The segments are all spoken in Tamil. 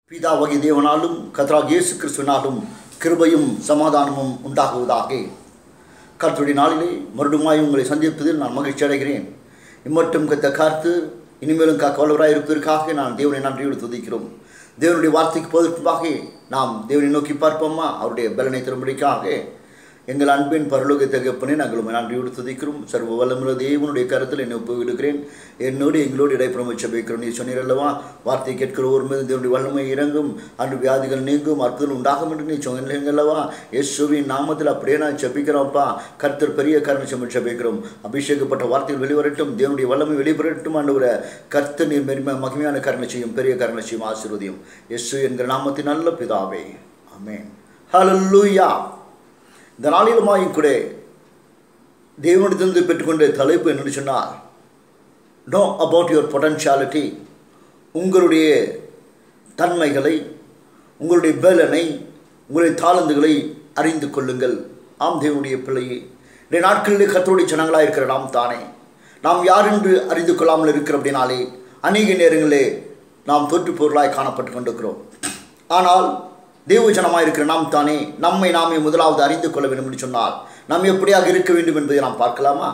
பிதாவகி தேவனாலும் கத்ராக் இயேசு கிறிஸ்துவினாலும் கிருபையும் சமாதானமும் உண்டாகுவதாக கர்த்தருடைய நாளிலே மறுபடியும் உங்களை சந்திப்பதில் நான் மகிழ்ச்சி அடைகிறேன் இம்மட்டும் கத்த காத்து இனிமேலும் காக்க வல்லவராய் இருப்பதற்காக நான் தேவனை நன்றியோடு துதிக்கிறோம் தேவனுடைய வார்த்தைக்கு போவதற்காக நாம் தேவனை நோக்கி பார்ப்போமா அவருடைய பலனை திரும்படிக்காக எங்கள் அன்பின் பரலோக தகப்பனே நாங்கள் உம்மை நன்றியோடு துதிக்கிறோம் சர்வ வல்லமுள்ள தேவனுடைய கருத்தில் என்னை ஒப்புவிடுகிறேன் என்னோடு எங்களோடு இடைப்புறம் வச்சபைக்கிறோம் நீ சொன்னீர் அல்லவா வார்த்தை கேட்கிற ஒரு மீது தேவனுடைய வல்லமை இறங்கும் அன்று வியாதிகள் நீங்கும் அற்புதம் உண்டாகும் என்று நீ சொன்னீங்க அல்லவா இயேசுவின் நாமத்தில் அப்படியே நான் செபிக்கிறோம்ப்பா கர்த்தர் பெரிய கருணை செம்மி செபிக்கிறோம் அபிஷேகப்பட்ட வார்த்தைகள் வெளிவரட்டும் தேவனுடைய வல்லமை வெளிவரட்டும் ஆண்டவர கர்த்தர் நீர் மெருமை மகிமையான கருணை செய்யும் பெரிய கருணை செய்யும் ஆசீர்வதியும் இயேசு என்கிற நாமத்தின் நல்ல பிதாவே ஆமென் ஹalleluya இந்த நாளிலுமாயும் கூட தேவனிடத்திலிருந்து பெற்றுக்கொண்ட தலைப்பு என்னன்னு சொன்னால் நோ அபவுட் யுவர் பொட்டன்ஷியாலிட்டி உங்களுடைய தன்மைகளை உங்களுடைய பலனை உங்களுடைய தாளந்துகளை அறிந்து கொள்ளுங்கள் ஆம் தேவனுடைய பிள்ளையே இன்றைய நாட்களிலே கத்தருடைய ஜனங்களாக இருக்கிற நாம் தானே நாம் யார் என்று அறிந்து கொள்ளாமல் இருக்கிற அப்படின்னாலே அநேக நேரங்களிலே நாம் தொற்று பொருளாய் காணப்பட்டு கொண்டிருக்கிறோம் ஆனால் தேவஜனமாக இருக்கிற நாம் தானே நம்மை நாமே முதலாவது அறிந்து கொள்ள வேண்டும் என்று சொன்னால் நாம் எப்படியாக இருக்க வேண்டும் என்பதை நாம் பார்க்கலாமா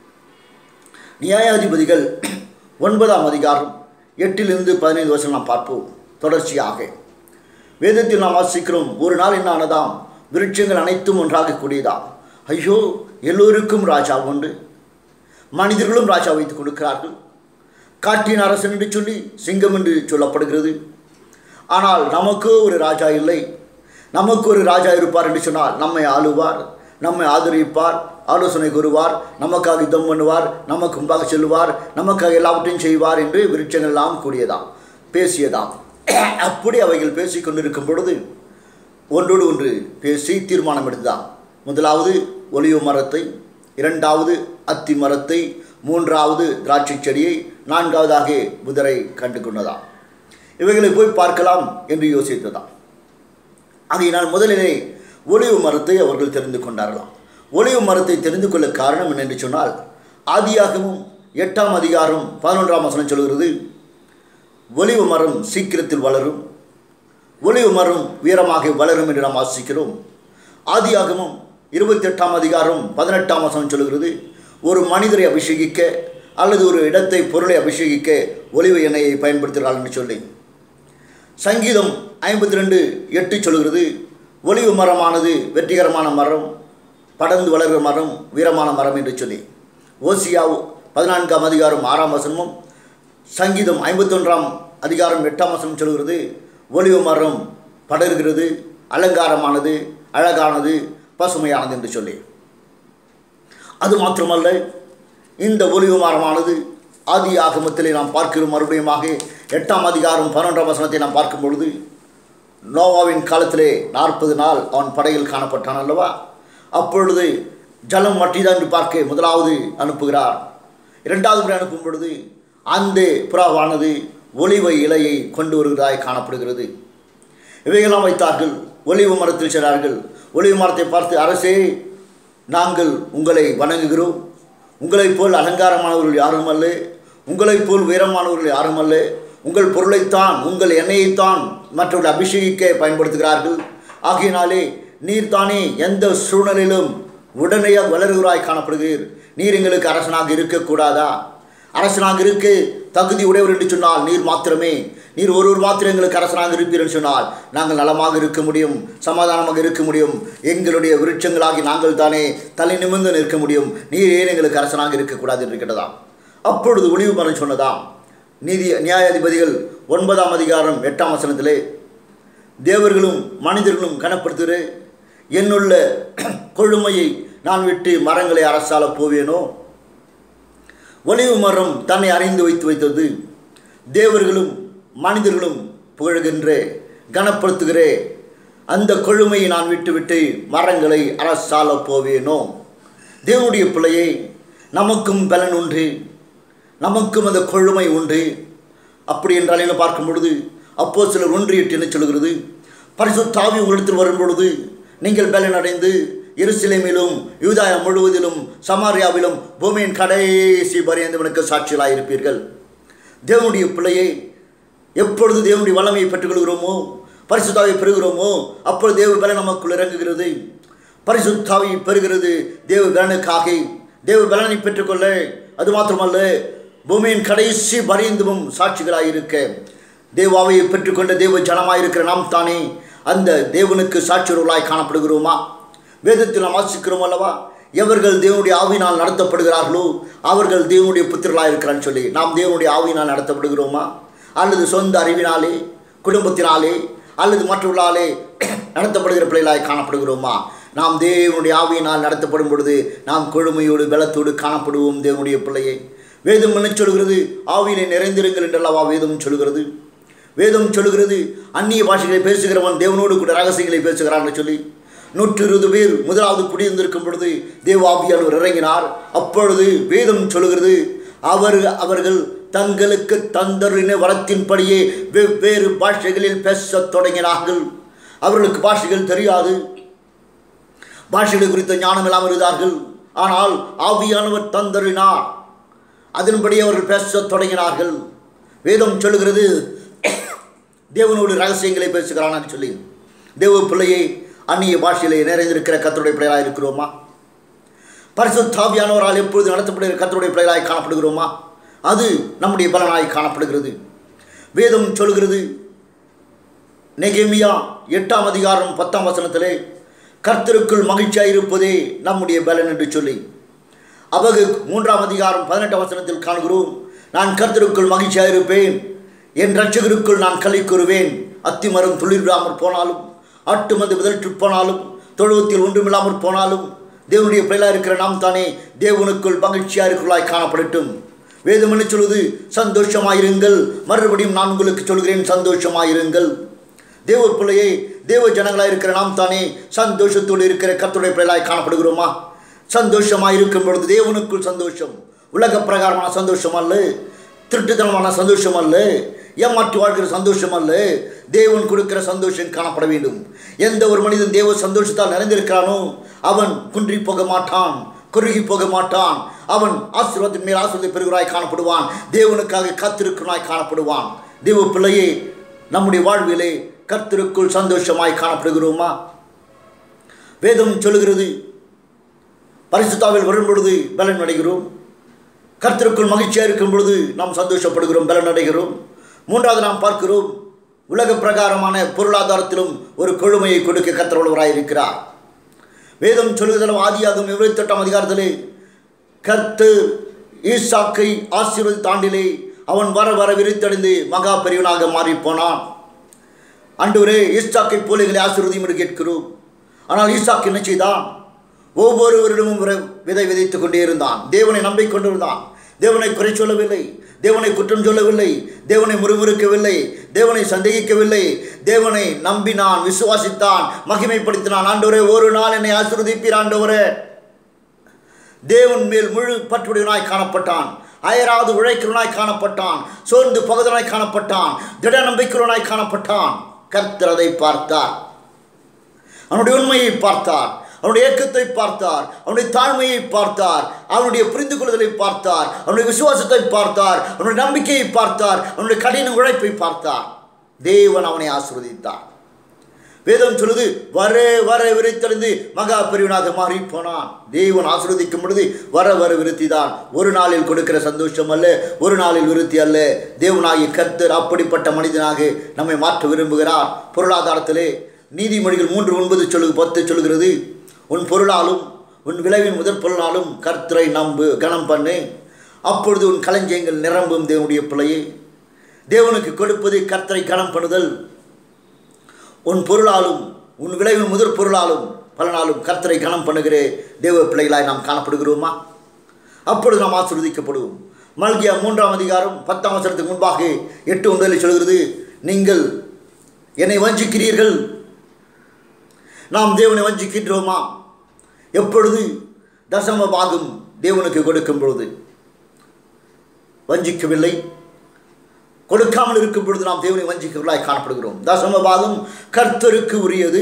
நியாயாதிபதிகள் ஒன்பதாம் அதிகாரம் எட்டிலிருந்து பதினைந்து வருஷம் நாம் பார்ப்போம் தொடர்ச்சியாக வேதத்தில் நாம் வாசிக்கிறோம் ஒரு நாள் என்ன ஆனதாம் விருட்சங்கள் அனைத்தும் ஒன்றாக கூடியதாம் ஐயோ எல்லோருக்கும் ராஜா உண்டு மனிதர்களும் ராஜா வைத்துக் கொடுக்கிறார்கள் காட்டின் அரசன் என்று சொல்லி சிங்கம் என்று சொல்லப்படுகிறது ஆனால் நமக்கு ஒரு ராஜா இல்லை நமக்கு ஒரு ராஜா இருப்பார் என்று சொன்னால் நம்மை ஆளுவார் நம்மை ஆதரிப்பார் ஆலோசனை கூறுவார் நமக்காக யுத்தம் பண்ணுவார் நமக்கு முன்பாக செல்வார் நமக்காக எல்லாவற்றையும் செய்வார் என்று விருட்சங்கள் எல்லாம் கூடியதாம் பேசியதாம் அப்படி அவைகள் பேசி கொண்டிருக்கும் பொழுது ஒன்றோடு ஒன்று பேசி தீர்மானம் எடுத்ததாம் முதலாவது ஒலிவு மரத்தை இரண்டாவது அத்தி மரத்தை மூன்றாவது திராட்சை செடியை நான்காவதாக புதரை கண்டு கொண்டதாம் இவைகளை போய் பார்க்கலாம் என்று யோசித்ததாம் ஆகையினால் முதலிலே ஒளிவு மரத்தை அவர்கள் தெரிந்து கொண்டார்களாம் ஒளிவு மரத்தை தெரிந்து கொள்ள காரணம் என்னென்று சொன்னால் ஆதியாகவும் எட்டாம் அதிகாரம் பதினொன்றாம் வசனம் சொல்கிறது ஒளிவு மரம் சீக்கிரத்தில் வளரும் ஒளிவு மரம் வீரமாக வளரும் என்று நாம் வாசிக்கிறோம் ஆதியாகமும் இருபத்தி எட்டாம் அதிகாரம் பதினெட்டாம் வசனம் சொல்கிறது ஒரு மனிதரை அபிஷேகிக்க அல்லது ஒரு இடத்தை பொருளை அபிஷேகிக்க ஒளிவு எண்ணெயை பயன்படுத்துகிறாள் என்று சொல்லி சங்கீதம் ஐம்பத்தி ரெண்டு எட்டு சொல்கிறது ஒளிவு மரமானது வெற்றிகரமான மரம் படர்ந்து வளர்கிற மரம் வீரமான மரம் என்று சொல்லி ஓசியா பதினான்காம் அதிகாரம் ஆறாம் வசனமும் சங்கீதம் ஐம்பத்தொன்றாம் அதிகாரம் எட்டாம் வசனம் சொல்கிறது ஒளிவு மரம் படர்கிறது அலங்காரமானது அழகானது பசுமையானது என்று சொல்லி அது மாத்திரமல்ல இந்த ஒளிவு மரமானது ஆதி ஆகமத்திலே நாம் பார்க்கிறோம் மறுபடியுமாக எட்டாம் அதிகாரம் பன்னெண்டாம் வசனத்தை நாம் பார்க்கும் பொழுது நோவாவின் காலத்திலே நாற்பது நாள் அவன் படையில் காணப்பட்டான் அல்லவா அப்பொழுது ஜலம் மட்டிதான் என்று பார்க்க முதலாவது அனுப்புகிறார் இரண்டாவது முறை அனுப்பும் பொழுது அந்த புறாவானது ஒளிவை இலையை கொண்டு வருவதாய் காணப்படுகிறது இவையெல்லாம் வைத்தார்கள் ஒளிவு மரத்தில் சென்றார்கள் ஒளிவு மரத்தை பார்த்து அரசே நாங்கள் உங்களை வணங்குகிறோம் உங்களைப் போல் அலங்காரமானவர்கள் யாரும் அல்ல உங்களைப் போல் உயரமானவர்கள் யாரும் அல்ல உங்கள் பொருளைத்தான் உங்கள் எண்ணெயைத்தான் மற்றவர்கள் அபிஷேகிக்க பயன்படுத்துகிறார்கள் ஆகையினாலே நீர் தானே எந்த சூழ்நிலையிலும் உடனடியாக வளர்கிறாய் காணப்படுகிறீர் நீர் எங்களுக்கு அரசனாக இருக்கக்கூடாதா அரசனாக இருக்க தகுதி உடையவர் என்று சொன்னால் நீர் மாத்திரமே நீர் ஒருவர் மாத்திரம் எங்களுக்கு அரசனாக இருப்பீர் என்று சொன்னால் நாங்கள் நலமாக இருக்க முடியும் சமாதானமாக இருக்க முடியும் எங்களுடைய விருட்சங்களாகி நாங்கள் தானே தலை நிமிர்ந்து நிற்க முடியும் நீர் ஏன் எங்களுக்கு அரசனாக இருக்கக்கூடாது என்று கேட்டதாம் அப்பொழுது ஒளிவு மரம் சொன்னதாம் நீதி நியாயாதிபதிகள் ஒன்பதாம் அதிகாரம் எட்டாம் வசனத்திலே தேவர்களும் மனிதர்களும் கனப்படுத்துகிற என்னுள்ள கொழுமையை நான் விட்டு மரங்களை அரசால போவேனோ ஒளிவு மரம் தன்னை அறிந்து வைத்து வைத்தது தேவர்களும் மனிதர்களும் புகழ்கின்ற கனப்படுத்துகிற அந்த கொழுமையை நான் விட்டுவிட்டு மரங்களை அரசால போவேனோ தேவனுடைய பிள்ளையை நமக்கும் பலன் உண்டு நமக்கும் அந்த கொழுமை உண்டு அப்படி என்றால் என்ன பார்க்கும் பொழுது அப்போ சிலர் ஒன்று எட்டு என்ன சொல்கிறது பரிசுத்தாவி உங்களிடத்தில் வரும் பொழுது நீங்கள் பலன் அடைந்து எருசலேமிலும் யூதாயம் முழுவதிலும் சமாரியாவிலும் பூமியின் கடைசி பரியந்தவனுக்கு சாட்சிகளாக இருப்பீர்கள் தேவனுடைய பிள்ளையை எப்பொழுது தேவனுடைய வல்லமையை பெற்றுக்கொள்கிறோமோ பரிசுத்தாவை பெறுகிறோமோ அப்பொழுது தேவ பலன் நமக்குள் இறங்குகிறது பரிசுத்தாவை பெறுகிறது தேவ பலனுக்காக தேவ பலனை பெற்றுக்கொள்ள அது மாத்திரமல்ல பூமியின் கடைசி பரியந்தமும் சாட்சிகளாயிருக்க தேவாவையை பெற்றுக்கொண்ட தேவ ஜனமாயிருக்கிற நாம் தானே அந்த தேவனுக்கு சாட்சியர்களாய் காணப்படுகிறோமா வேதத்தில் நாம் வாசிக்கிறோம் அல்லவா எவர்கள் தேவனுடைய ஆவியினால் நடத்தப்படுகிறார்களோ அவர்கள் தேவனுடைய புத்திரர்களாக இருக்கிறான்னு சொல்லி நாம் தேவனுடைய ஆவியினால் நடத்தப்படுகிறோமா அல்லது சொந்த அறிவினாலே குடும்பத்தினாலே அல்லது மற்றவர்களாலே நடத்தப்படுகிற பிள்ளைகளாய் காணப்படுகிறோமா நாம் தேவனுடைய ஆவியினால் நடத்தப்படும் பொழுது நாம் கொழுமையோடு பலத்தோடு காணப்படுவோம் தேவனுடைய பிள்ளையை வேதம் என்ன சொல்கிறது ஆவியிலே நிறைந்திருங்கள் என்றல்லவா வேதம் சொல்கிறது வேதம் சொல்கிறது அந்நிய பாஷைகளை பேசுகிறவன் தேவனோடு கூட ரகசியங்களை பேசுகிறான்னு சொல்லி நூற்றி இருபது பேர் முதலாவது குடியிருந்திருக்கும் பொழுது தேவாவியானவர் இறங்கினார் அப்பொழுது வேதம் சொல்கிறது அவர் அவர்கள் தங்களுக்கு தந்தரின வரத்தின்படியே வெவ்வேறு பாஷைகளில் பேசத் தொடங்கினார்கள் அவர்களுக்கு பாஷைகள் தெரியாது பாஷைகள் குறித்த ஞானம் இல்லாமல் இருந்தார்கள் ஆனால் ஆவியானவர் தந்தறினார் அதன்படி அவர்கள் பேசத் தொடங்கினார்கள் வேதம் சொல்லுகிறது தேவனோடு ரகசியங்களை பேசுகிறான்னு சொல்லி தேவ பிள்ளையை அந்நிய பாஷையிலே நிறைந்திருக்கிற கத்தருடைய பிள்ளைகளாக இருக்கிறோமா பரிசுத்தாவியானவரால் எப்பொழுது நடத்தப்படுகிற கத்தருடைய பிள்ளைகளாய் காணப்படுகிறோமா அது நம்முடைய பலனாய் காணப்படுகிறது வேதம் சொல்கிறது நெகேமியா எட்டாம் அதிகாரம் பத்தாம் வசனத்திலே கர்த்தருக்குள் மகிழ்ச்சியாக இருப்பதே நம்முடைய பலன் என்று சொல்லி அவகு மூன்றாம் அதிகாரம் பதினெட்டாம் வசனத்தில் காண்கிறோம் நான் கர்த்தருக்குள் மகிழ்ச்சியாக இருப்பேன் என் ரட்சகருக்குள் நான் களி கூறுவேன் அத்திமரம் துளிர்விடாமற் போனாலும் ஆட்டு மந்து விதற்று போனாலும் தொழுவத்தில் ஒன்றுமில்லாமற் போனாலும் தேவனுடைய பிள்ளையாக இருக்கிற நாம் தானே தேவனுக்குள் மகிழ்ச்சியாக இருக்கிறாய் காணப்படட்டும் வேதம் என்ன சொல்வது சந்தோஷமாயிருங்கள் மறுபடியும் நான் உங்களுக்கு சொல்கிறேன் சந்தோஷமாயிருங்கள் தேவ பிள்ளையை தேவ ஜனங்களாக இருக்கிற நாம் தானே சந்தோஷத்தோடு இருக்கிற கத்துடைய பிள்ளைகளாய் காணப்படுகிறோமா சந்தோஷமாக இருக்கும் பொழுது தேவனுக்குள் சந்தோஷம் உலக பிரகாரமான சந்தோஷம் அல்ல திருட்டுத்தனமான சந்தோஷம் அல்ல ஏமாற்றி வாழ்கிற சந்தோஷம் அல்ல தேவன் கொடுக்கிற சந்தோஷம் காணப்பட வேண்டும் எந்த ஒரு மனிதன் தேவ சந்தோஷத்தால் நிறைந்திருக்கிறானோ அவன் குன்றி போக மாட்டான் குறுகி போக மாட்டான் அவன் ஆசீர்வாதத்தின் மேல் ஆசீர்வாதத்தை பெறுகிறாய் காணப்படுவான் தேவனுக்காக காத்திருக்கிறாய் காணப்படுவான் தேவ பிள்ளையே நம்முடைய வாழ்விலே கர்த்தருக்குள் சந்தோஷமாய் காணப்படுகிறோமா வேதம் சொல்லுகிறது பரிசுத்தாவில் வரும் பொழுது பலன் அடைகிறோம் கர்த்தருக்குள் மகிழ்ச்சியாக இருக்கும் பொழுது நாம் சந்தோஷப்படுகிறோம் பலன் அடைகிறோம் மூன்றாவது நாம் பார்க்கிறோம் உலக பிரகாரமான பொருளாதாரத்திலும் ஒரு கொழுமையை கொடுக்க கர்த்தர் இருக்கிறார் வேதம் சொல்லுதலும் ஆதியாகும் இருபத்தெட்டாம் அதிகாரத்திலே கர்த்தர் ஈசாக்கை ஆசீர்வதி தாண்டிலே அவன் வர வர விரித்தடைந்து மகா பெரியவனாக மாறிப்போனான் அன்றுவரே ஈசாக்கை போல எங்களை ஆசீர்வதியும் என்று கேட்கிறோம் ஆனால் ஈசாக்கு என்ன செய்தான் ஒவ்வொருவரிடமும் விர- விதை விதைத்துக் கொண்டே இருந்தான் தேவனை நம்பிக்கொண்டிருந்தான் தேவனை குறை சொல்லவில்லை தேவனை குற்றம் சொல்லவில்லை தேவனை முறுமுறுக்கவில்லை தேவனை சந்தேகிக்கவில்லை தேவனை நம்பினான் விசுவாசித்தான் மகிமைப்படுத்தினான் ஆண்டவரே ஒரு நாள் என்னை ஆசீர்வதிப்பீர் ஆண்டவரே தேவன் மேல் முழு பற்றுடையவனாய் காணப்பட்டான் அயராது உழைக்கிறவனாய் காணப்பட்டான் சோர்ந்து பகுதனாய் காணப்பட்டான் திட நம்பிக்கிறவனாய் காணப்பட்டான் கர்த்தர் அதை பார்த்தார் அவனுடைய உண்மையை பார்த்தார் அவனுடைய ஏக்கத்தை பார்த்தார் அவனுடைய தாழ்மையை பார்த்தார் அவனுடைய புரிந்து கொள்ளுதலை பார்த்தார் அவனுடைய விசுவாசத்தை பார்த்தார் அவனுடைய நம்பிக்கையை பார்த்தார் அவனுடைய கடின உழைப்பை பார்த்தார் தேவன் அவனை ஆசீர்வதித்தார் வேதம் சொல்லுது வர வர விரித்தடைந்து மகா பிரிவினாக மாறி போனான் தேவன் ஆசீர்வதிக்கும் பொழுது வர வர விருத்திதான் ஒரு நாளில் கொடுக்கிற சந்தோஷம் அல்ல ஒரு நாளில் விருத்தி அல்ல தேவனாகிய கர்த்தர் அப்படிப்பட்ட மனிதனாக நம்மை மாற்ற விரும்புகிறார் பொருளாதாரத்திலே நீதிமொழிகள் மூன்று ஒன்பது சொல்லு பத்து சொல்கிறது உன் பொருளாலும் உன் விளைவின் முதற் பொருளாலும் கர்த்தரை நம்பு கனம் பண்ணு அப்பொழுது உன் களஞ்சியங்கள் நிரம்பும் தேவனுடைய பிள்ளையே தேவனுக்கு கொடுப்பது கர்த்தரை கனம் பண்ணுதல் உன் பொருளாலும் உன் விளைவின் முதற் பொருளாலும் பலனாலும் கர்த்தரை கனம் பண்ணுகிற தேவ பிள்ளைகளாய் நாம் காணப்படுகிறோமா அப்பொழுது நாம் ஆசீர்வதிக்கப்படுவோம் மல்கியா மூன்றாம் அதிகாரம் பத்தாம் வசனத்துக்கு முன்பாக எட்டு ஒன்றில் சொல்கிறது நீங்கள் என்னை வஞ்சிக்கிறீர்கள் நாம் தேவனை வஞ்சிக்கின்றோமா எப்பொழுது தசம பாகம் தேவனுக்கு கொடுக்கும் பொழுது வஞ்சிக்கவில்லை கொடுக்காமல் இருக்கும் பொழுது நாம் தேவனை வஞ்சிக்கவர்களாய் காணப்படுகிறோம் தசம பாகம் கர்த்தருக்கு உரியது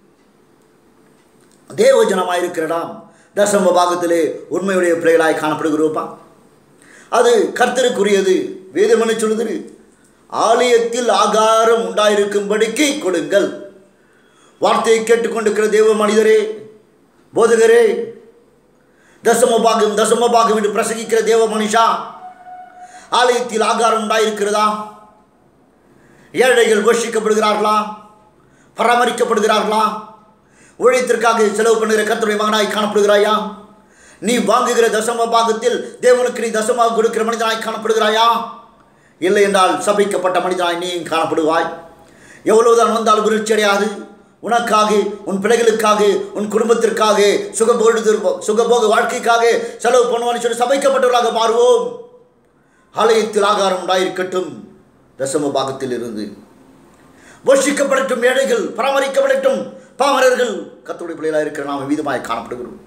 தேவஜனமாயிருக்கிற நாம் தசம பாகத்திலே உண்மையுடைய பிள்ளைகளாய் காணப்படுகிறோமா அது கர்த்தருக்குரியது வேதமனை சொல்லுது ஆலயத்தில் ஆகாரம் உண்டாயிருக்கும்படிக்கு கொடுங்கள் வார்த்தையை கேட்டுக்கொண்டிருக்கிற தேவ மனிதரே போதகரே தசம பாகம் தசம பாகம் என்று பிரசங்கிக்கிற தேவ மனுஷா ஆலயத்தில் ஆகாரம் உண்டாயிருக்கிறதா ஏழைகள் போஷிக்கப்படுகிறார்களா பராமரிக்கப்படுகிறார்களா உழைத்திற்காக செலவு பண்ணுகிற கர்த்தருடைய மகனாய் காணப்படுகிறாயா நீ வாங்குகிற தசம பாகத்தில் தேவனுக்கு நீ தசமாக கொடுக்கிற மனிதனாய் காணப்படுகிறாயா இல்லை என்றால் சபிக்கப்பட்ட மனிதனாய் நீயும் காணப்படுவாய் எவ்வளவுதான் வந்தாலும் விருட்சி அடையாது உனக்காக உன் பிள்ளைகளுக்காக உன் குடும்பத்திற்காக சுகபோடு சுகபோக வாழ்க்கைக்காக செலவு பண்ணுவான்னு சொல்லி சபைக்கப்பட்டவர்களாக மாறுவோம் ஆலயத்தில் ஆகாரம் உண்டாயிருக்கட்டும் தசம பாகத்தில் இருந்து போஷிக்கப்படட்டும் ஏழைகள் பராமரிக்கப்படட்டும் பாமரர்கள் கத்தோடைய பிள்ளைகளாக இருக்கிற நாம் வீதமாய் காணப்படுகிறோம்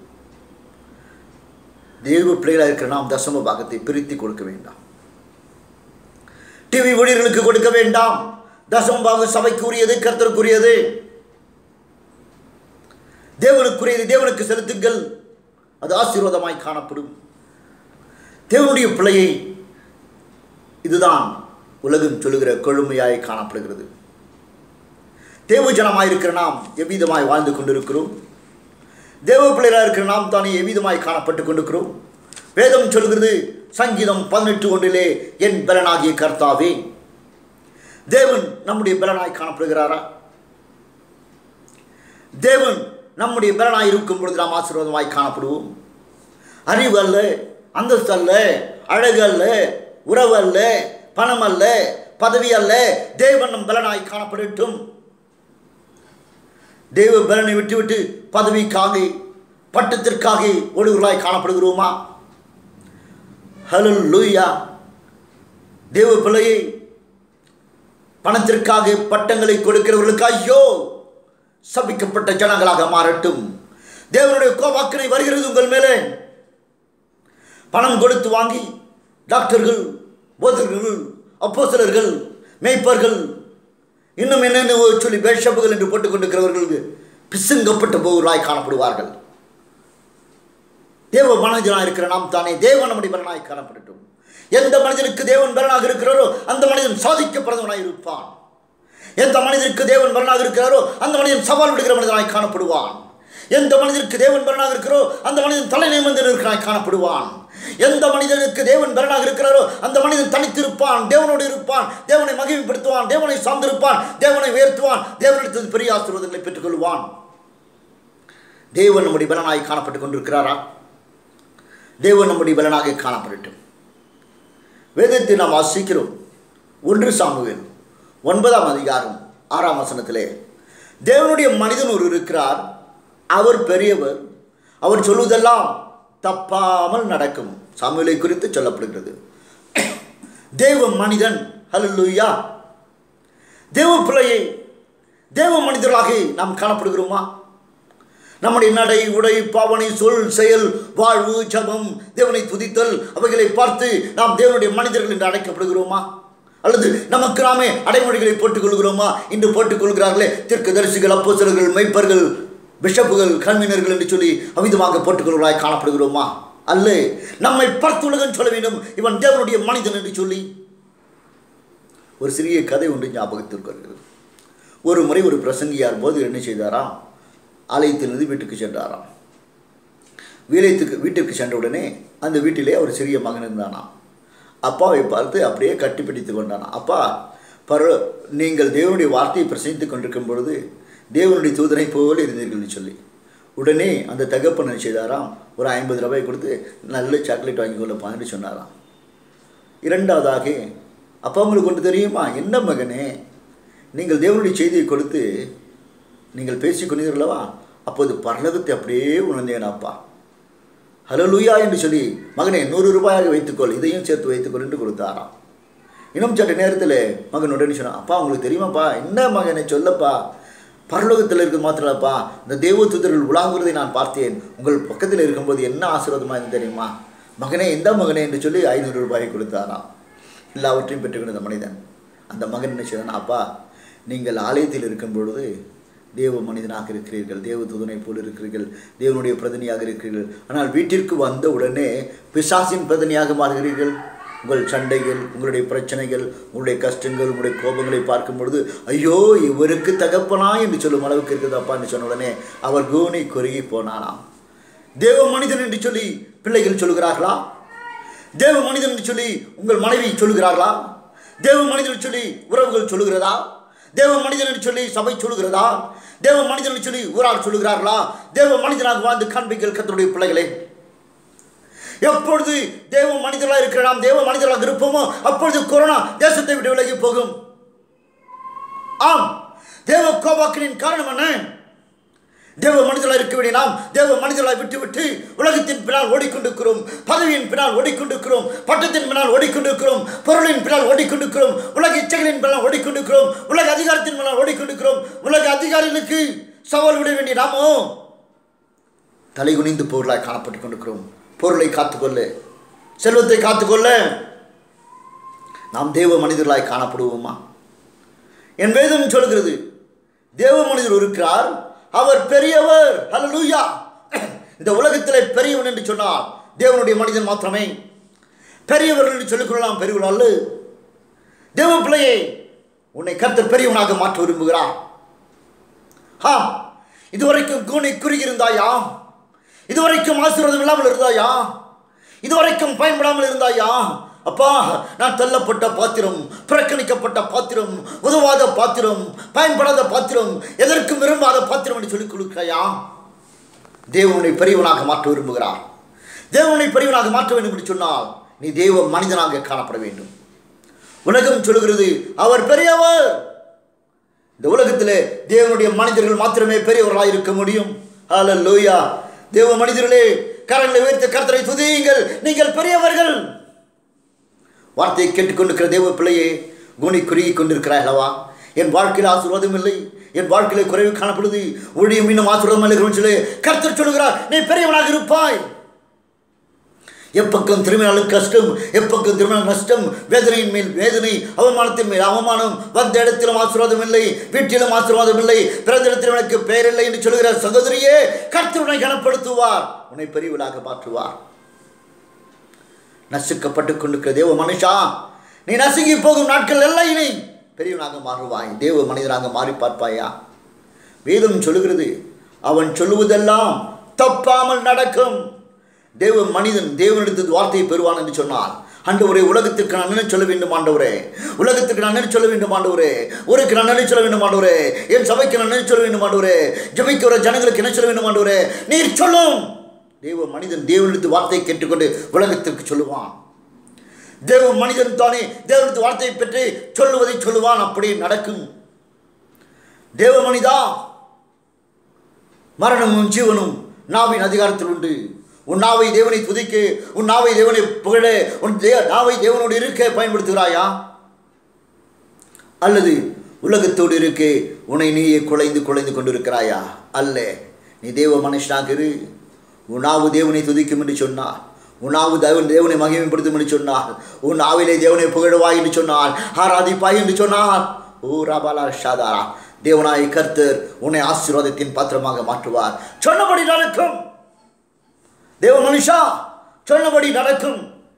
தேவ பிள்ளைகளாக இருக்கிற நாம் தசம பாகத்தை பிரித்து கொடுக்க வேண்டாம் டிவி ஊழியர்களுக்கு கொடுக்க வேண்டாம் தசம பாகம் சபைக்கு உரியது கர்த்தருக்குரியது தேவனுக்குரியது தேவனுக்கு செலுத்துங்கள் அது ஆசீர்வாதமாய் காணப்படும் தேவனுடைய பிள்ளையை இதுதான் உலகம் சொல்லுகிற கொழுமையாய் காணப்படுகிறது தேவ ஜனமாய் இருக்கிற நாம் எவ்விதமாய் வாழ்ந்து கொண்டிருக்கிறோம் தேவ பிள்ளைகளாக இருக்கிற நாம் தானே எவ்விதமாய் காணப்பட்டு கொண்டிருக்கிறோம் வேதம் சொல்கிறது சங்கீதம் பதினெட்டு ஒன்றிலே என் பலனாகிய கர்த்தாவே தேவன் நம்முடைய பலனாய் காணப்படுகிறாரா தேவன் நம்முடைய பலனாய் இருக்கும் பொழுது நாம் ஆசீர்வாதமாய் காணப்படுவோம் அறிவு அல்ல அந்தஸ்து அல்ல அழகு அல்ல உறவு அல்ல பணம் அல்ல பதவி அல்ல தேவன் நம் பலனாய் காணப்படட்டும் தேவ பலனை விட்டுவிட்டு பதவிக்காக பட்டத்திற்காக ஒழுங்குகளாய் காணப்படுகிறோமா ஹலோ லூயா தேவ பிள்ளையை பணத்திற்காக பட்டங்களை கொடுக்கிறவர்களுக்கு ஐயோ சபிக்கப்பட்ட ஜனங்களாக மாறட்டும் தேவனுடைய கோபாக்கனை வருகிறது உங்கள் மேலே பணம் கொடுத்து வாங்கி டாக்டர்கள் போதகர்கள் அப்போசலர்கள் மேய்ப்பர்கள் இன்னும் என்னென்ன சொல்லி பேஷப்புகள் என்று போட்டுக் கொண்டிருக்கிறவர்களுக்கு பிசுங்கப்பட்ட போவர்களாய் காணப்படுவார்கள் தேவ மனிதனாக இருக்கிற நாம் தானே தேவன் நம்முடைய பலனாய் காணப்படட்டும் எந்த மனிதனுக்கு தேவன் பலனாக இருக்கிறாரோ அந்த மனிதன் சாதிக்கப்படுறவனாய் இருப்பான் எந்த மனிதனுக்கு தேவன் பலனாக இருக்கிறாரோ அந்த மனிதன் சவால் விடுகிற மனிதனாய் காணப்படுவான் எந்த மனிதனுக்கு தேவன் பலனாக இருக்கிறோ அந்த மனிதன் தலை நிமிர்ந்து இருக்கிறாய் காணப்படுவான் எந்த மனிதனுக்கு தேவன் பலனாக இருக்கிறாரோ அந்த மனிதன் தனித்திருப்பான் தேவனோடு இருப்பான் தேவனை மகிமைப்படுத்துவான் தேவனை சார்ந்திருப்பான் தேவனை உயர்த்துவான் தேவனிடத்தில் பெரிய ஆசீர்வாதங்களை பெற்றுக்கொள்வான் தேவன் நம்முடைய பலனாய் காணப்பட்டுக் கொண்டிருக்கிறாரா தேவன் நம்முடைய பலனாக காணப்படட்டும் வேதத்தை நாம் வாசிக்கிறோம் ஒன்று சாமுவேல் ஒன்பதாம் அதிகாரம் ஆறாம் வசனத்திலே தேவனுடைய மனிதன் ஒரு இருக்கிறார் அவர் பெரியவர் அவர் சொல்வதெல்லாம் தப்பாமல் நடக்கும் சாமுவேலை குறித்து சொல்லப்படுகிறது தேவ மனிதன் ஹalleluya தேவ பிள்ளையை தேவ மனிதர்களாக நாம் காணப்படுகிறோமா நம்முடைய நடை உடை பாவனை சொல் செயல் வாழ்வு ஜபம் தேவனை துதித்தல் அவைகளை பார்த்து நாம் தேவனுடைய மனிதர்கள் என்று அழைக்கப்படுகிறோமா அல்லது நமக்கு நாமே அடைமொழிகளை போட்டுக் கொள்கிறோமா இன்று போட்டுக் கொள்கிறார்களே தீர்க்கதரிசிகள் அப்போசலர்கள் மெய்ப்பர்கள் பிஷப்புகள் கல்வினர்கள் என்று சொல்லி அவிதமாக போட்டுக்கொள்வர்களாய் காணப்படுகிறோமா அல்ல நம்மை பார்த்து உலகம் சொல்ல வேண்டும் இவன் தேவனுடைய மனிதன் என்று சொல்லி ஒரு சிறிய கதை ஒன்று ஞாபகத்திற்கு வருகிறது ஒரு முறை ஒரு பிரசங்கியார் போது என்ன செய்தாராம் ஆலயத்திலிருந்து வீட்டுக்கு சென்றாராம் வீலயத்துக்கு வீட்டிற்கு சென்றவுடனே அந்த வீட்டிலே ஒரு சிறிய மகன் இருந்தானாம் அப்பாவை பார்த்து அப்படியே கட்டிப்பிடித்து கொண்டானாம் அப்பா பர நீங்கள் தேவனுடைய வார்த்தையை பிரசங்கித்துக் கொண்டிருக்கும் பொழுது தேவனுடைய தூதனை போல இருந்தீர்கள்னு சொல்லி உடனே அந்த தகப்பன் என்ன செய்தாராம் ஒரு ஐம்பது ரூபாய் கொடுத்து நல்ல சாக்லேட் வாங்கி கொள்ளப்பான்னு சொன்னாராம் இரண்டாவதாக அப்பா உங்களுக்கு ஒன்று தெரியுமா என்ன மகனே நீங்கள் தேவனுடைய செய்தியை கொடுத்து நீங்கள் பேசி கொண்டீர்களவா அப்போது பரலகத்தை அப்படியே உணர்ந்தேன் அப்பா ஹலோ லூயா என்று சொல்லி மகனே நூறு ரூபாயாக வைத்துக்கொள் இதையும் சேர்த்து வைத்துக்கொள் என்று கொடுத்தாராம் இன்னும் சற்று நேரத்தில் மகன் உடனே சொன்னான் அப்பா உங்களுக்கு தெரியுமாப்பா என்ன மகனை சொல்லப்பா பரலோகத்தில் இருக்கிறது மாத்திரப்பா இந்த தேவ தூதர்கள் உலாங்குறதை நான் பார்த்தேன் உங்கள் பக்கத்தில் இருக்கும்போது என்ன ஆசீர்வாதமாக இருந்து தெரியுமா மகனே எந்த மகனே என்று சொல்லி ஐநூறு ரூபாயை கொடுத்தாராம் எல்லாவற்றையும் பெற்றுக்கொண்ட மனிதன் அந்த மகன் என்ன செய்தான் அப்பா நீங்கள் ஆலயத்தில் இருக்கும் பொழுது தேவ மனிதனாக இருக்கிறீர்கள் தேவ தூதனை போல் இருக்கிறீர்கள் தேவனுடைய பிரதினியாக இருக்கிறீர்கள் ஆனால் வீட்டிற்கு வந்த உடனே பிசாசின் பிரதினியாக மாறுகிறீர்கள் உங்கள் சண்டைகள் உங்களுடைய பிரச்சனைகள் உங்களுடைய கஷ்டங்கள் உங்களுடைய கோபங்களை பார்க்கும் பொழுது ஐயோ இவருக்கு தகப்பனா என்று சொல்லும் அளவுக்கு இருக்குதாப்பான்னு சொன்ன உடனே அவர் கூனி குறுகி போனானாம் தேவ மனிதன் என்று சொல்லி பிள்ளைகள் சொல்லுகிறார்களா தேவ மனிதன் என்று சொல்லி உங்கள் மனைவி சொல்லுகிறார்களா தேவ மனிதன் என்று சொல்லி உறவுகள் சொல்லுகிறதா தேவ மனிதன் என்று சொல்லி சபை சொல்லுகிறதா தேவ மனிதன் என்று சொல்லி ஊரார் சொல்லுகிறார்களா தேவ மனிதனாக வாழ்ந்து காண்பிங்கள் கத்தருடைய பிள்ளைகளே எப்பொழுது தேவ மனிதர்களாக இருக்கிற நாம் தேவ மனிதர்களாக இருப்போமோ அப்பொழுது கொரோனா தேசத்தை விட்டு விலகி போகும் ஆம் தேவ கோபாக்கினின் காரணம் என்ன தேவ மனிதர்களாக இருக்க வேண்டிய நாம் தேவ மனிதர்களாக விட்டுவிட்டு உலகத்தின் பின்னால் ஓடிக்கொண்டிருக்கிறோம் பதவியின் பின்னால் ஓடிக்கொண்டிருக்கிறோம் பட்டத்தின் பின்னால் ஓடிக்கொண்டிருக்கிறோம் பொருளின் பின்னால் ஓடிக்கொண்டிருக்கிறோம் உலக இச்சைகளின் பின்னால் ஓடிக்கொண்டிருக்கிறோம் உலக அதிகாரத்தின் பின்னால் ஓடிக்கொண்டிருக்கிறோம் உலக அதிகாரிகளுக்கு சவால் விட வேண்டிய நாமோ தலை குனிந்து பொருளாய் காணப்பட்டுக் கொண்டிருக்கிறோம் பொருளை காத்துக்கொள்ள செல்வத்தை காத்துக்கொள்ள நாம் தேவ மனிதர்களாய் காணப்படுவோமா என் வேதம் சொல்கிறது தேவ மனிதர் இருக்கிறார் அவர் பெரியவர் ஹalleluya இந்த உலகத்திலே பெரியவன் என்று சொன்னால் தேவனுடைய மனிதன் மாத்திரமே பெரியவர்கள் என்று சொல்லிக்கொள்ளலாம் பெரியவர்கள் அல்ல தேவ பிள்ளையே உன்னை கர்த்தர் பெரியவனாக மாற்ற விரும்புகிறார் ஹா இதுவரைக்கும் கூனி குறுகியிருந்தாயா இதுவரைக்கும் ஆசீர்வாதம் இல்லாமல் இருந்தாயா இதுவரைக்கும் பயன்படாமல் இருந்தாயா அப்பா நான் தள்ளப்பட்ட பாத்திரம் புறக்கணிக்கப்பட்ட பாத்திரம் உதவாத பாத்திரம் பயன்படாத பாத்திரம் எதற்கும் விரும்பாத பாத்திரம் என்று சொல்லிக் கொடுக்கிறாயா தேவனை பெரியவனாக மாற்ற விரும்புகிறார் தேவனை பெரியவனாக மாற்ற வேண்டும் என்று சொன்னால் நீ தேவ மனிதனாக காணப்பட வேண்டும் உலகம் சொல்கிறது அவர் பெரியவர் இந்த உலகத்திலே தேவனுடைய மனிதர்கள் மாத்திரமே பெரியவர்களாக இருக்க முடியும் ஹalleluya தேவ மனிதர்களே கரங்களை உயர்த்த கர்த்தரை துதியுங்கள் நீங்கள் பெரியவர்கள் வார்த்தையை கேட்டுக்கொண்டிருக்கிற தேவ பிள்ளையே குணி குறுகி கொண்டிருக்கிறாய் அல்லவா என் வாழ்க்கையில் ஆசீர்வாதம் இல்லை என் வாழ்க்கையில் குறைவு காணப்படுது ஊழியம் இன்னும் ஆசீர்வாதம் இல்லை சொல்லி கர்த்தர் சொல்லுகிறார் நீ பெரியவனாக இருப்பாய் எப்பக்கம் திரும்பினாலும் கஷ்டம் எப்பக்கம் திரும்பினாலும் நஷ்டம் வேதனையின் மேல் வேதனை அவமானத்தின் மேல் அவமானம் வந்த இடத்திலும் ஆசீர்வாதம் இல்லை வீட்டிலும் ஆசீர்வாதம் இல்லை பிறந்த இடத்திலும் எனக்கு பெயர் இல்லை என்று சொல்லுகிற சகோதரியே கர்த்தர் உன்னை கனப்படுத்துவார் உன்னை பெரியவளாக மாற்றுவார் நசுக்கப்பட்டு கொண்டிருக்கிற தேவ மனுஷா நீ நசுங்கி போகும் நாட்கள் எல்லாம் இனி பெரியவனாக மாறுவாய் தேவ மனிதனாக மாறி பார்ப்பாயா வேதம் சொல்லுகிறது அவன் சொல்லுவதெல்லாம் தப்பாமல் நடக்கும் தேவ மனிதன் தேவனிடத்து வார்த்தையை பெறுவான் என்று சொன்னார் ஆண்டவரே உலகத்திற்கு நான் என்ன சொல்ல வேண்டும் ஆண்டவரே உலகத்துக்கு நான் என்ன சொல்ல வேண்டும் ஆண்டவரே ஊருக்கு நான் என்ன சொல்ல வேண்டும் ஆண்டவரே என் சபைக்கு நான் என்ன சொல்ல வேண்டும் ஆண்டவரே ஜபிக்கிற ஜனங்களுக்கு என்ன சொல்ல வேண்டும் ஆண்டவரே நீர் சொல்லும் தேவ மனிதன் தேவனிடத்து வார்த்தையை கேட்டுக்கொண்டு உலகத்திற்கு சொல்லுவான் தேவ மனிதன் தானே தேவனிடத்து வார்த்தையை பெற்று சொல்லுவதை சொல்லுவான் அப்படி நடக்கும் தேவ மனிதா மரணமும் ஜீவனும் நாவின் அதிகாரத்தில் உண்டு உன் நாவை தேவனை துதிக்க உன் நாவை தேவனை புகழ உன் தே நாவை தேவனோடு இருக்க பயன்படுத்துகிறாயா அல்லது உலகத்தோடு இருக்க உன்னை நீயே குலைந்து குலைந்து கொண்டிருக்கிறாயா அல்ல நீ தேவ மனுஷனாக இரு உன் நாவு தேவனை துதிக்கும் என்று சொன்னார் உன் நாவு தேவன் தேவனை மகிமைப்படுத்தும் என்று சொன்னார் உன் நாவிலே தேவனை புகழுவாய் என்று சொன்னார் ஆராதிப்பாய் என்று சொன்னார் ஓ ராபாலா ஷாதாரா தேவனாய் கர்த்தர் உன்னை ஆசீர்வாதத்தின் பாத்திரமாக மாற்றுவார் சொன்னபடி நடக்கும் தேவ மனுஷா சொன்னபடி நடக்கும்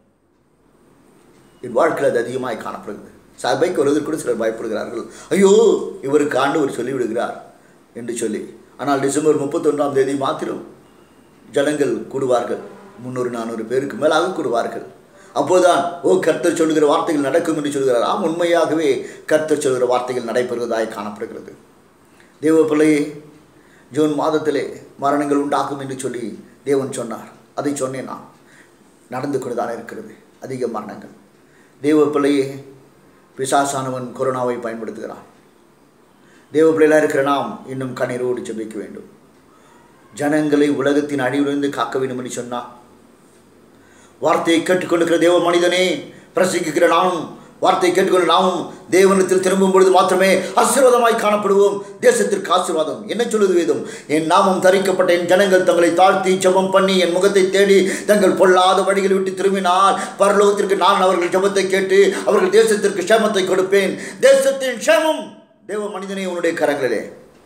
என் வாழ்க்கையில் அது அதிகமாக காணப்படுகிறது சபைக்கு வருவதற்கு கூட சிலர் பயப்படுகிறார்கள் ஐயோ இவருக்கு ஆண்டவர் சொல்லிவிடுகிறார் என்று சொல்லி ஆனால் டிசம்பர் முப்பத்தொன்றாம் தேதி மாத்திரம் ஜனங்கள் கூடுவார்கள் முந்நூறு நானூறு பேருக்கு மேலாக கூடுவார்கள் அப்போதுதான் ஓ கர்த்தர் சொல்லுகிற வார்த்தைகள் நடக்கும் என்று சொல்கிறார் ஆம் உண்மையாகவே கர்த்தர் சொல்கிற வார்த்தைகள் நடைபெறுவதாய் காணப்படுகிறது தேவ பிள்ளையே ஜூன் மாதத்திலே மரணங்கள் உண்டாகும் என்று சொல்லி தேவன் சொன்னார் அதை சொன்னேன் நான் நடந்து கொண்டு தான் இருக்கிறது அதிக மரணங்கள் தேவ பிள்ளையே பிசாசானவன் கொரோனாவை பயன்படுத்துகிறான் தேவ பிள்ளைகளாக இருக்கிற நாம் இன்னும் கண்ணீரோடு ஜெபிக்க வேண்டும் ஜனங்களை உலகத்தின் அழிவிலிருந்து காக்க வேண்டும் என்று சொன்னார் வார்த்தையை கேட்டுக்கொண்டிருக்கிற தேவ மனிதனே பிரசங்கிக்கிற நானும் வார்த்தையை கேட்டுக்கொண்டு நாமும் தேவனத்தில் திரும்பும் பொழுது மாத்திரமே ஆசீர்வாதமாய் காணப்படுவோம் தேசத்திற்கு ஆசீர்வாதம் என்ன சொல்லுது வேதம் என் நாமம் தரிக்கப்பட்ட என் ஜனங்கள் தங்களை தாழ்த்தி ஜெபம் பண்ணி என் முகத்தை தேடி தங்கள் பொல்லாத வழிகளை விட்டு திரும்பினால் பரலோகத்திற்கு நான் அவர்கள் ஜெபத்தை கேட்டு அவர்கள் தேசத்திற்கு க்ஷேமத்தை கொடுப்பேன் தேசத்தின் க்ஷேமம் தேவ மனிதனே உன்னுடைய கரங்களிலே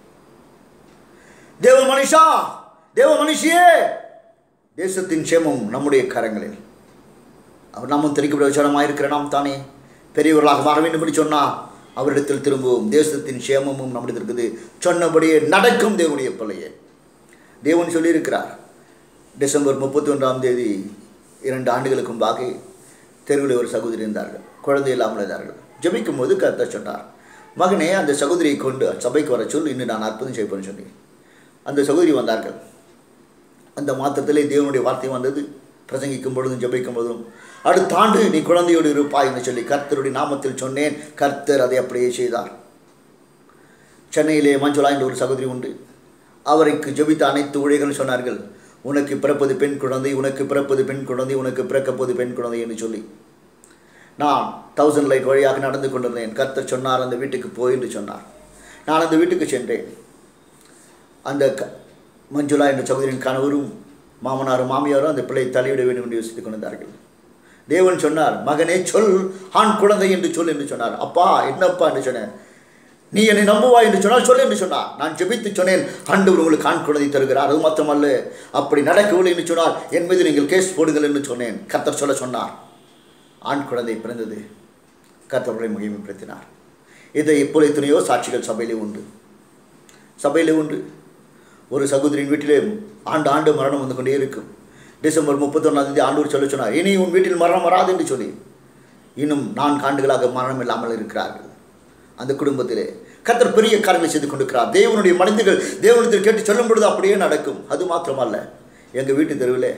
தேவ மனுஷா தேவ மனுஷியே தேசத்தின் க்ஷேமம் நம்முடைய கரங்களில் அவர் நாமும் தெரிவிக்கப்பட விசாரமாக இருக்கிற நாம் தானே பெரியவர்களாக மாற வேண்டும் என்று சொன்னால் அவரிடத்தில் திரும்புவோம் தேசத்தின் சேமமும் நம்மிடத்தில் இருக்குது சொன்னபடியே நடக்கும் தேவனுடைய பிள்ளையே தேவன் சொல்லியிருக்கிறார் டிசம்பர் முப்பத்தி ஒன்றாம் தேதி இரண்டு ஆண்டுகளுக்கு முன்பாக தெருவில் ஒரு சகோதரி இருந்தார்கள் குழந்தை இல்லாமல் இருந்தார்கள் ஜெபிக்கும் போது கருத்த சொன்னார் மகனே அந்த சகோதரியை கொண்டு சபைக்கு வர சொல் இன்னும் நான் அற்புதம் செய்ப்பேன்னு சொன்னேன் அந்த சகோதரி வந்தார்கள் அந்த மாத்திரத்திலே தேவனுடைய வார்த்தை வந்தது பிரசங்கிக்கும் பொழுதும் ஜெபிக்கும் பொழுதும் அடுத்த ஆண்டு நீ குழந்தையோடு இருப்பாய் என்று சொல்லி கர்த்தருடைய நாமத்தில் சொன்னேன் கர்த்தர் அதை அப்படியே செய்தார் சென்னையிலே மஞ்சுளா என்ற ஒரு சகோதரி உண்டு அவருக்கு ஜெபித்த அனைத்து ஊழியர்கள் சொன்னார்கள் உனக்கு பிறப்பது பெண் குழந்தை உனக்கு பிறப்பது பெண் குழந்தை உனக்கு பிறக்கப்போது பெண் குழந்தை என்று சொல்லி நான் தௌசண்ட் லைட் வழியாக நடந்து கொண்டிருந்தேன் கர்த்தர் சொன்னார் அந்த வீட்டுக்கு போய் என்று சொன்னார் நான் அந்த வீட்டுக்கு சென்றேன் அந்த க மஞ்சுளா என்ற சகோதரியின் கணவரும் மாமனாரும் மாமியாரும் அந்த பிள்ளை தலையிட வேண்டும் என்று யோசித்துக் கொண்டிருந்தார்கள் தேவன் சொன்னார் மகனே சொல் ஆண் குழந்தை என்று சொல் என்று சொன்னார் அப்பா என்னப்பா என்று சொன்னேன் நீ என்னை நம்புவாய் என்று சொன்னால் சொல் என்று சொன்னார் நான் ஜெபித்து சொன்னேன் ஆண்டவர் உங்களுக்கு ஆண் குழந்தை தருகிறார் அது மாத்திரமல்ல அப்படி நடக்கவில்லை என்று சொன்னால் என் மீது நீங்கள் கேஸ் போடுங்கள் என்று சொன்னேன் கர்த்தர் சொல்ல சொன்னார் ஆண் குழந்தை பிறந்தது கர்த்தர்களை மகிமைப்படுத்தினார் இதை இப்போது எத்தனையோ சாட்சிகள் சபையிலே உண்டு சபையிலே உண்டு ஒரு சகோதரியின் வீட்டிலே ஆண்டு ஆண்டு மரணம் வந்து கொண்டே இருக்கும் டிசம்பர் முப்பத்தொன்னாம் தேதி ஆண்டூர் சொல்ல சொன்னார் இனி உன் வீட்டில் மரணம் வராது என்று சொல்லி இன்னும் நான்கு ஆண்டுகளாக மரணம் இல்லாமல் இருக்கிறார்கள் அந்த குடும்பத்திலே கர்த்தர் பெரிய காரியங்களை செய்து கொண்டிருக்கிறார் தேவனுடைய மனிதர்கள் தேவனத்தில் கேட்டு சொல்லும் பொழுது அப்படியே நடக்கும் அது மாத்திரமல்ல எங்கள் வீட்டு தெருவில்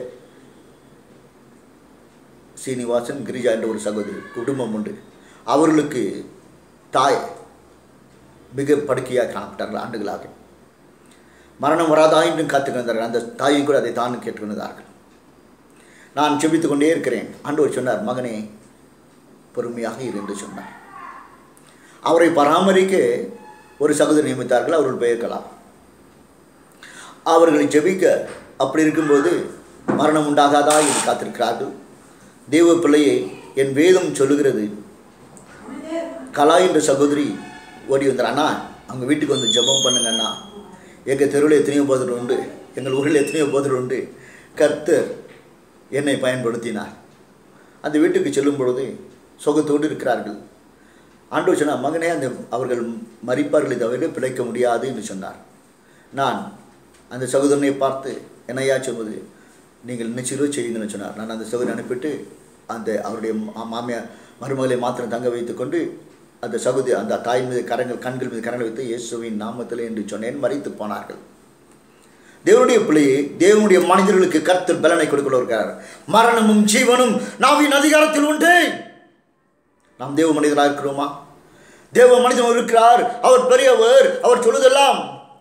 சீனிவாசன் கிரிஜா என்ற ஒரு சகோதரி குடும்பம் உண்டு அவர்களுக்கு தாய் மிக படுக்கையாக காணப்பட்டார்கள் ஆண்டுகளாக மரணம் வராதா என்றும் காத்துக்கொண்டார்கள் அந்த தாயும் கூட அதை தான் கேட்டுக்கொண்டார்கள் நான் செபித்து கொண்டே இருக்கிறேன் ஆண்டவர் சொன்னார் மகனே பொறுமையாக இரு என்று சொன்னார் அவரை பராமரிக்க ஒரு சகோதரி நியமித்தார்கள் அவர்கள் பெயர்களாம் அவர்களை ஜெபிக்க அப்படி இருக்கும்போது மரணம் உண்டாகாதா என்று காத்திருக்கிறார்கள் தேவ பிள்ளையை என் வேதம் சொல்லுகிறது கலா என்ற சகோதரி ஓடி வந்தார் அண்ணா அவங்க வீட்டுக்கு வந்து ஜெபம் பண்ணுங்க அண்ணா எங்கள் தெருவில் எத்தனையோ போதர் உண்டு எங்கள் ஊரில் எத்தனையோ போதர் உண்டு கர்த்தர் என்னை பயன்படுத்தினார் அந்த வீட்டுக்கு செல்லும் பொழுது சுகத்தோடு இருக்கிறார்கள் ஆண்டவர் சொன்னார் மகனே அந்த அவர்கள் மறிப்பார்களை தவிர பிழைக்க முடியாது என்று சொன்னார் நான் அந்த சகோதரனை பார்த்து என்னையா சொல்வது நீங்கள் நிச்சயரோ செய்யுங்கன்னு சொன்னார் நான் அந்த சகோதரனை அனுப்பிட்டு அந்த அவருடைய மா- மாமியார் மருமகளை மாத்திரம் தங்க வைத்துக்கொண்டு அந்த சகோதரி அந்த தாய் மீது கரங்கள் கண்கள் மீது கரங்கள் வைத்து இயேசுவின் நாமத்தில் என்று சொன்னேன் மறித்து போனார்கள் தேவனுடைய பிள்ளையை தேவனுடைய மனிதர்களுக்கு கர்த்தர் பலனை கொடுக்க இருக்கிறார் மரணமும் ஜீவனும் நாவின் அதிகாரத்தில் உண்டு நாம் தேவ மனிதராக இருக்கிறோமா தேவ மனிதன் இருக்கிறார் அவர் பெரியவர் அவர் சொல்லுதெல்லாம்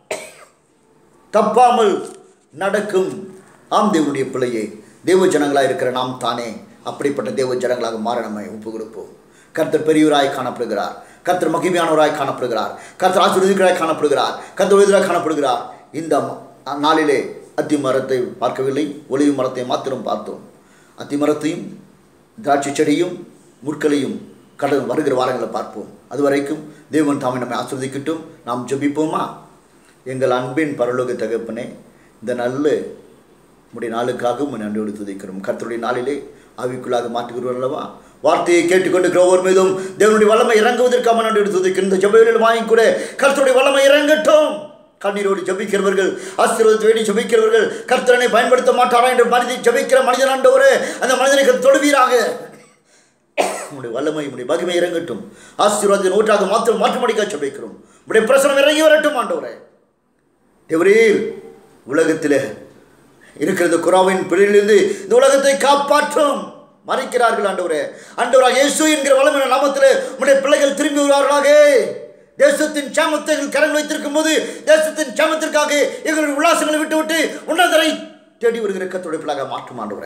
தப்பாமல் நடக்கும் ஆம் தேவனுடைய பிள்ளையே தேவ ஜனங்களாக இருக்கிற நாம் தானே அப்படிப்பட்ட தேவ ஜனங்களாக மாற நம்மை ஒப்பு கொடுப்போம் கர்த்தர் பெரியவராய் காணப்படுகிறார் கர்த்தர் மகிமையானவராய் காணப்படுகிறார் கர்த்தர் ஆசீர்வதிகளாய் காணப்படுகிறார் கர்த்தர் எதிராக காணப்படுகிறார் இந்த ம- நாளிலே அத்தி மரத்தை பார்க்கவில்லை ஒளிவு மரத்தை மாத்திரம் பார்த்தோம் அத்தி மரத்தையும் திராட்சை செடியும் முற்களையும் கடல் வருகிற வாரங்களை பார்ப்போம் அதுவரைக்கும் தேவன் தாமே நம்மை ஆசிர்வதிக்கட்டும் நாம் ஜெபிப்போமா எங்கள் அன்பின் பரலோக தகப்பனே இந்த நல்ல உடைய நாளுக்காக உம்மை நன்றியோடு துதிக்கிறோம் கர்த்தருடைய நாளிலே ஆவிக்குள்ளாக மாற்றுகிறோம் அல்லவா வார்த்தையை கேட்டுக்கொண்டு ஒவ்வொரு மீதும் தேவனுடைய வல்லமை இறங்குவதற்காக நன்றியோடு துதிக்கிறோம் இந்த ஜபைகளில் வாங்கி கூட கர்த்தருடைய வல்லமை இறங்கட்டும் கண்ணீரோடு ஜபிக்கிறவர்கள் ஆசீர்வாதத்தை வேண்டி ஜபிக்கிறவர்கள் கர்த்தரனை பயன்படுத்த மாட்டாரா என்று மனிதி ஜபிக்கிற மனிதன் ஆண்டவரே அந்த மனிதனை தொடுவீராக உங்களுடைய வல்லமை உங்களுடைய மகிமை இறங்கட்டும் ஆசீர்வாதத்தின் ஊற்றாக மாத்திரம் மாற்றமடிக்க ஜபிக்கிறோம் உங்களுடைய பிரசனம் இறங்கி வரட்டும் ஆண்டவரே தேவரீர் உலகத்தில் இருக்கிற இந்த குறாவின் பிடியிலிருந்து இந்த உலகத்தை காப்பாற்றும் மறைக்கிறார்கள் ஆண்டவரே ஆண்டவராக இயேசு என்கிற வளமையான நாமத்தில் உடைய பிள்ளைகள் திரும்பி வருவார்களாக தேசத்தின் சாமத்தை எங்கள் கரங்கள் வைத்திருக்கும் போது தேசத்தின் சாமத்திற்காக எங்களுடைய உல்லாசங்களை விட்டு விட்டு உன்னதரை தேடி வருகிற கத்துடைய பிள்ளாக மாற்றும் ஆண்டவரே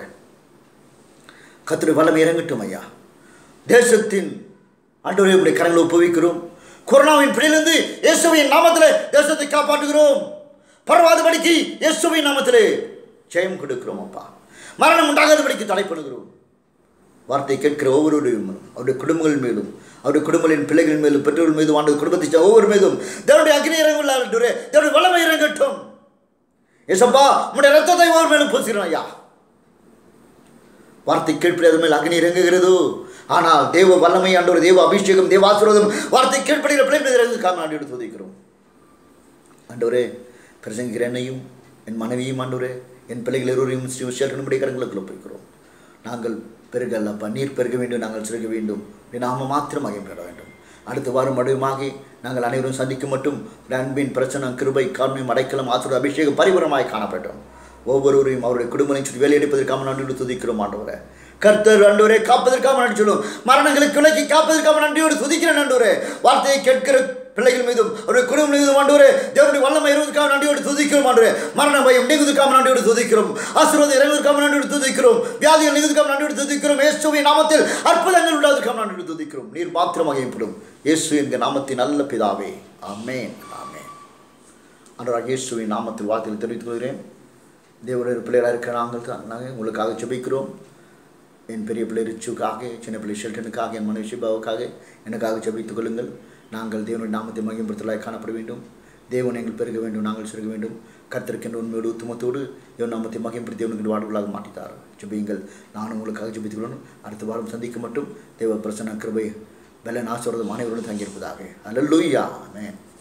கத்துடைய வல்லமை இறங்கட்டும் ஐயா தேசத்தின் ஆண்டவரே உடைய கரங்களை ஒப்புவிக்கிறோம் கொரோனாவின் பிடியிலிருந்து இயேசுவின் நாமத்தில் தேசத்தை காப்பாற்றுகிறோம் பரவாதபடிக்கு இயேசுவின் நாமத்திலே ஜெயம் கொடுக்கிறோம் அப்பா மரணம் உண்டாகாதபடிக்கு தடைப்படுகிறோம் வார்த்தை கேட்கிற ஒவ்வொருவரையும் அவருடைய குடும்பங்கள் மேலும் அவருடைய குடும்பங்களின் பிள்ளைகள் மேலும் பெற்றோர்கள் மீதும் ஆண்டு குடும்பத்தை சேர்ந்த ஒவ்வொரு மீதும் தேவனுடைய அக்னி இறங்குள்ள தேவனுடைய வல்லமை இறங்கட்டும் ஏசப்பா உங்களுடைய ரத்தத்தை ஒவ்வொரு மேலும் பூசிடும் ஐயா வார்த்தை கேட்பது மேல் அக்னி இறங்குகிறதோ ஆனால் தேவ வல்லமை ஆண்டவர் தேவ அபிஷேகம் தேவ ஆசீர்வாதம் வார்த்தை கேட்படுகிற பிள்ளை மீது இறங்கு காரணம் ஆண்டு துதிக்கிறோம் ஆண்டவரே பிரசங்கிற என்னையும் என் மனைவியும் ஆண்டவரே என் பிள்ளைகள் இருவரையும் ஸ்ரீ விசேஷனுடைய கரங்களுக்கு ஒப்புக்கிறோம் நாங்கள் பெருகல்ல அப்பா நீர் பெருக வேண்டும் நாங்கள் சிறுக வேண்டும் உடைய நாம மாத்திரம் மகிம் பெற வேண்டும் அடுத்த வாரம் மடுவுமாகி நாங்கள் அனைவரும் சந்திக்கும் மட்டும் உடைய அன்பின் பிரச்சனை கிருபை காரணம் அடைக்கலம் ஆசுர அபிஷேகம் பரிபுரமாய் காணப்பட்டோம் ஒவ்வொருவரையும் அவருடைய குடும்பங்களை சுற்றி வேலையெடுப்பதற்காக நன்றி துதிக்கிறோம் ஆண்டவரே கர்த்தர் ஆண்டவரே காப்பதற்காக நன்றி சொல்லும் மரணங்களுக்கு விலக்கி காப்பதற்காக நன்றியோடு துதிக்கிறேன் ஆண்டவரே வார்த்தையை கேட்கிற பிள்ளைகள் மீதும் அவருடைய குடும்பம் மீதும் ஆண்டவரே தேவனுடைய வல்லமை இருவதற்காக நன்றியோடு துதிக்கிறோம் ஆண்டவரே மரண பயம் நீங்குவதற்காக நன்றியோடு துதிக்கிறோம் ஆசீர்வாதம் இறங்குவதற்காக நன்றியோடு துதிக்கிறோம் வியாதிகள் நீங்குவதற்காக நன்றியோடு துதிக்கிறோம் இயேசுவின் நாமத்தில் அற்புதங்கள் உண்டாவதற்காக நன்றியோடு துதிக்கிறோம் நீர் மாத்திரமாக ஏற்படும் இயேசு என்கிற நாமத்தின் நல்ல பிதாவே ஆமென் ஆமென் அன்றாக இயேசுவின் நாமத்தில் வார்த்தையில் தெரிவித்துக் கொள்கிறேன் தேவனுடைய பிள்ளைகளாக இருக்கிற நாங்கள் தான் நாங்கள் உங்களுக்காக ஜெபிக்கிறோம் என் பெரிய பிள்ளை ரிச்சுக்காக சின்ன பிள்ளை ஷெல்டனுக்காக என் மனைவி சிபாவுக்காக எனக்காக ஜெபித்துக் கொள்ளுங்கள் நாங்கள் தேவனுடைய நாமத்தை மகிம்படுத்தலாய் காணப்பட வேண்டும் தேவன் எங்கள் பெருக வேண்டும் நாங்கள் சிறுக வேண்டும் கர்த்தருக்கென்று உண்மையோடு உத்தமத்தோடு தேவன் நாமத்தை மகிம்படுத்தி தேவனுக்கு வாழ்வுகளாக மாட்டித்தார் ஜெபியுங்கள் நானும் உங்களுக்காக ஜெபித்துக் கொள்ளணும் அடுத்த வாரம் சந்திக்க மட்டும் தேவ பிரசன்ன கிருபை பலன் ஆசீர்வாதம் அனைவருடன் தங்கியிருப்பதாக அல்லூயா ஆமென்